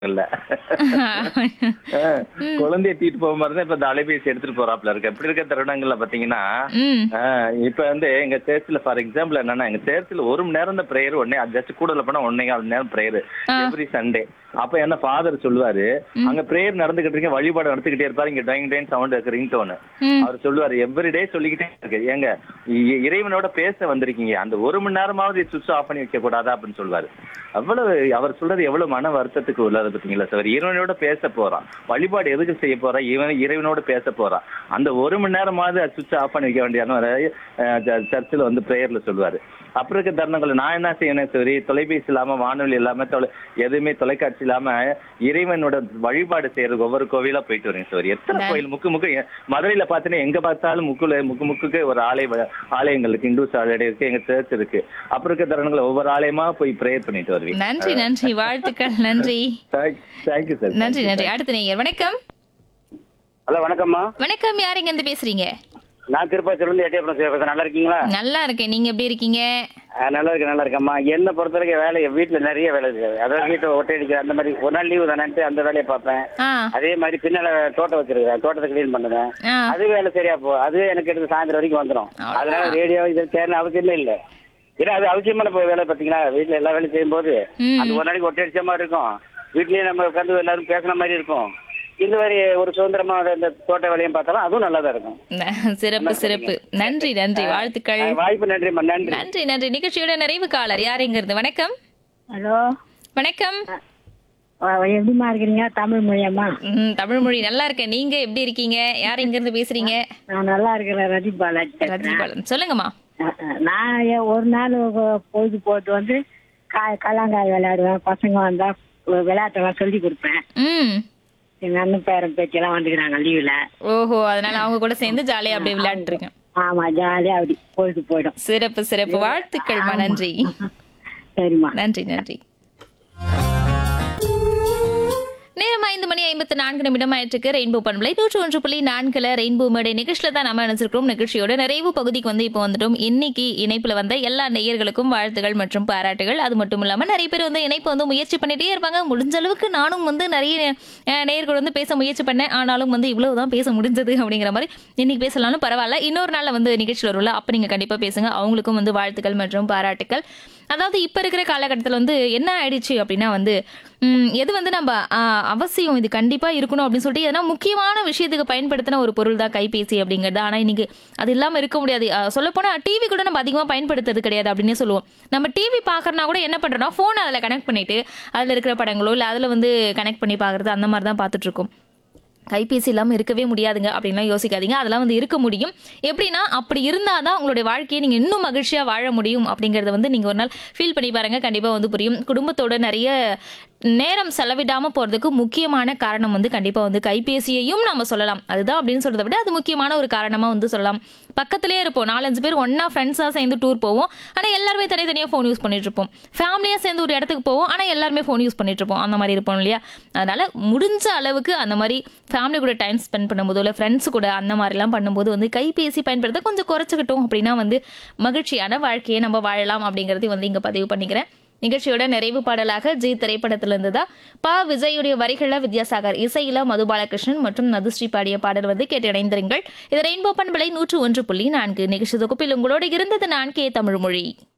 இல்ல குழந்தைய தூக்கிட்டு போக மாதிரி தான் இப்ப இந்த அலைபேசி எடுத்துட்டு போறாப்ல இருக்கு இப்படி இருக்க தருணங்கள்ல பாத்தீங்கன்னா ம் ஆஹ் இப்ப வந்து எங்க சேர்ச்சில் ஃபார் எக்ஸாம்பிள் என்னன்னா எங்க சேர்ச்சில் ஒரு மணி நேரம் தான் பிரேயர் ஒன்னே ஜஸ்ட் கூடுதல் பண்ணா ஒன்னே கால் நேரம் பிரேயர் ஆ. எவ்ரி சண்டே அப்ப என்ன ஃபாதர் சொல்லுவாரு அங்க பிரேயர் நடந்துகிட்டு இருக்கு வழிபாடு நடந்துகிட்டே இருப்பாரு இங்க டைங் டைன் சவுண்ட் இருக்கு ரிங் டோனு ம் அவர் சொல்லுவாரு எவ்ரிடே சொல்லிக்கிட்டே இருக்கு ஏங்க இ- இறைவனோட பேச வந்திருக்கீங்க அந்த ஒரு மணி நேரமாவது சுவிட்ச் ஆஃப் பண்ணி வைக்க கூடாதா அப்படின்னு சொல்லுவாரு அவ்வளவு அவர் சொல்றது எவ்வளவு மன வருத்தத்துக்கு உள்ளது பாத்தீங்களா சார் இறைவனோட பேச போறான் வழிபாடு எதுக்கு செய்ய போறான் இவன் இறைவனோட பேச போறான் அந்த ஒரு மணி நேரமாவது சுவிட்ச் ஆஃப் பண்ணி வைக்க வேண்டிய சர்ச்சில் வந்து பிரேயர்ல சொல்லுவாரு அப்புறம் இருக்க தருணங்கள் நான் என்ன செய்யணும் சரி தொலைபேசி இல்லாம வானொலி இல்லாம தொலை எதுவுமே தொலைக்காட்சி இல்லாம இறைவனோட வழிபாடு செய்யறதுக்கு ஒவ்வொரு கோவிலா போயிட்டு வரேன் சார் எத்தனை நான்- கோயில் முக்கு முக்கு எ- மதுரையில பாத்தீங்கன்னா எங்க பார்த்தாலும் முக்குல முக்கு முக்குக்கு ஒரு ஆலய ஆலயங்கள் இருக்கு இந்துஸ் ஆலயம் இருக்கு எங்க சர்ச் இருக்கு அப்புறம் இருக்க தருணங்கள் ஒவ்வொரு ஆலயமா போய் ப்ரேயர் பண்ணிட்டு வருவீங்க நன்றி நன்றி வாழ்த்துக்கள் நன்றி தேங்க்யூ சார் நன்றி நன்றி அடுத்த நேயர் வணக்கம் ஹலோ வணக்கம்மா வணக்கம் யார் இங்க இருந்து பேசுறீங்க நான் திருப்பாச்சியிலிருந்து எட்டியப்படம் பேசுறேன் நல்லா இருக்கீங்களா நல்லா இருக்கேன் நீங்க எப்படி இருக்கீங்க ஆ, நல்லா இருக்கேன் நல்லா இருக்கேம்மா என்னை பொறுத்த வரைக்கும் வேலை வீட்டில் நிறைய வேலை இருக்கு அதாவது வீட்டை ஒட்டை அடிக்கிற அந்த மாதிரி ஒரு நாள் லீவு தானேன்ட்டு அந்த வேலையை பார்ப்பேன் ஆ அதே மாதிரி பின்னால தோட்டம் வச்சிருக்கேன் தோட்டத்தை க்ளீன் பண்ணுவேன் ஆ அது வேலை சரியா போ அது எனக்கு எடுத்து சாயந்தரம் வரைக்கும் வந்துடும் அதனால ரேடியோ இது தேர்ன அவசியமே இல்லை ஏன்னா அது அவசியமான இப்போ வேலை பார்த்தீங்களா வீட்டில் எல்லா வேலையும் செய்யும்போது ம். அந்த ஒரு நாளைக்கு ஒட்டை அடிச்ச மாதிரி இருக்கும் வீட்லயே நம்ம உட்காந்து எல்லாரும் பேசுன மாதிரி இருக்கும் இந்த மாதிரி ஒரு சுதந்திரமா இந்த தோட்ட வேலையும் பார்த்தாலும் அதுவும் நல்லா தான் இருக்கும் ந- சிறப்பு சிறப்பு நன்றி நன்றி வாழ்த்துக்கள் ஆ, வாய்ப்பு நன்றிம்மா நன்றி நன்றி நன்றி நிகழ்ச்சியோட நிறைவு காலர் யார் இங்க இருந்து வணக்கம் ஹலோ வணக்கம் அஹ் எப்படிம்மா இருக்கிறீங்க தமிழ் மொழியம்மா ம், தமிழ் மொழி நல்லா இருக்கேன் நீங்க எப்படி இருக்கீங்க யார் இங்க இருந்து பேசுறீங்க நான் நல்லா இருக்கிறேன் ரஜி பாலாஜி பேசுறேன். ரஜிபாலன் சொல்லுங்கம்மா அஹ் அஹ் நான் ஏ- ஒரு நாள் பொ- பொழுது போட்டு வந்து காய் கல்லாங்காய் விளையாடுவேன் பசங்க வந்தா வி- விளையாட்டெல்லாம் சொல்லி கொடுப்பேன் ம் எங்க அண்ணன் பேரன் பேச்செல்லாம் வந்துக்கிறாங்க லீவுல ஓஹோ அதனால அவங்க கூட சேர்ந்து ஜாலியா அப்படியே விளையாண்டுட்டு இருக்கேன் ஆமா ஜாலியா அப்படி பொழுது போயிடும் சிறப்பு சிறப்பு வாழ்த்துக்கள்மா நன்றி சரிம்மா நன்றி நன்றி நேரம் ஐந்து மணி ஐம்பத்தி நான்கு நிமிடம் ஆயிட்டுருக்கு ரெயின்போ பண்பலை நூற்று ஒன்று புள்ளி நான்குல ரெயின்போ மேடை நிகழ்ச்சியில தான் நம்ம நினைச்சிருக்கிறோம் நிகழ்ச்சியோட நிறைவு பகுதிக்கு வந்து இப்போ வந்துட்டோம் இன்னைக்கு இணைப்புல வந்த எல்லா நேயர்களுக்கும் வாழ்த்துகள் மற்றும் பாராட்டுகள் அது மட்டும் இல்லாம நிறைய பேர் வந்து இணைப்பு வந்து முயற்சி பண்ணிட்டே இருப்பாங்க முடிஞ்ச அளவுக்கு நானும் வந்து நிறைய அஹ், நேயர்கள் வந்து பேச முயற்சி பண்ணேன் ஆனாலும் வந்து இவ்வளவுதான் பேச முடிஞ்சது அப்படிங்கிற மாதிரி இன்னைக்கு பேசலாம்னு பரவாயில்ல இன்னொரு நாள்ல வந்து நிகழ்ச்சியில் வரும்ல அப்ப நீங்க கண்டிப்பா பேசுங்க அவங்களுக்கும் வந்து வாழ்த்துக்கள் மற்றும் பாராட்டுக்கள் அதாவது இப்ப இருக்கிற காலகட்டத்தில் வந்து என்ன ஆயிடுச்சு அப்படின்னா வந்து ம், எது வந்து நம்ம ஆ, அவசியம் இது கண்டிப்பா இருக்கணும் அப்படின்னு சொல்லிட்டு எதனா முக்கியமான விஷயத்துக்கு பயன்படுத்தின ஒரு பொருள் தான் கைபேசி அப்படிங்கிறது ஆனா இன்னைக்கு அது இல்லாம இருக்க முடியாது சொல்ல போனா டிவி கூட நம்ம அதிகமா பயன்படுத்துறது கிடையாது அப்படின்னே சொல்லுவோம் நம்ம டிவி பாக்குறனா கூட என்ன பண்றோம்னா போன் அதுல கனெக்ட் பண்ணிட்டு அதுல இருக்கிற படங்களோ இல்ல அதுல வந்து கனெக்ட் பண்ணி பாக்குறது அந்த மாதிரி தான் பார்த்துட்டு இருக்கோம் கைபேசி இல்லாமல் இருக்கவே முடியாதுங்க அப்படின்லாம் யோசிக்காதீங்க அதெல்லாம் வந்து இருக்க முடியும் எப்படின்னா அப்படி இருந்தால் தான் உங்களுடைய வாழ்க்கையை நீங்கள் இன்னும் மகிழ்ச்சியாக வாழ முடியும் அப்படிங்கிறத வந்து நீங்கள் ஒரு நாள் ஃபீல் பண்ணி பாருங்க கண்டிப்பாக வந்து புரியும் குடும்பத்தோட நிறைய நேரம் செலவிடாமல் போகிறதுக்கு முக்கியமான காரணம் வந்து கண்டிப்பாக வந்து கைபேசியையும் நம்ம சொல்லலாம் அதுதான் அப்படின்னு சொல்றதை விட அது முக்கியமான ஒரு காரணமாக வந்து சொல்லலாம் பக்கத்திலே இருப்போம் நாலஞ்சு பேர் ஒன்றா ஃப்ரெண்ட்ஸாக சேர்ந்து டூர் போவோம் ஆனால் எல்லாருமே தனித்தனியாக ஃபோன் யூஸ் பண்ணிட்டு இருப்போம் ஃபேமிலியாக சேர்ந்து ஒரு இடத்துக்கு போவோம் ஆனால் எல்லாருமே ஃபோன் யூஸ் பண்ணிட்டு இருப்போம் அந்த மாதிரி இருப்போம் இல்லையா அதனால முடிஞ்ச அளவுக்கு அந்த மாதிரி ஃபேமிலி கூட டைம் ஸ்பெண்ட் பண்ணும்போது இல்லை ஃப்ரெண்ட்ஸ் கூட அந்த மாதிரிலாம் பண்ணும்போது வந்து கைபேசி பயன்படுத்த கொஞ்சம் குறைச்சிக்கிட்டோம் அப்படின்னா வந்து மகிழ்ச்சியான வாழ்க்கையை நம்ம வாழலாம் அப்படிங்கிறதையும் வந்து இங்கே பதிவு பண்ணிக்கிறேன் நிகழ்ச்சியோட நிறைவு பாடலாக ஜி திரைப்படத்திலிருந்து தான் பா விஜயுடைய வரிகள வித்யாசாகர் இசையில மது பாலகிருஷ்ணன் மற்றும் நதுஸ்ரீ பாடிய பாடல் வந்து கேட்டு இணைந்திருங்கள் இது ரெயின்போ பண்பலை நூற்று ஒன்று புள்ளி நான்கு நிகழ்ச்சி தொகுப்பில் உங்களோடு இருந்தது நான் கே தமிழ் மொழி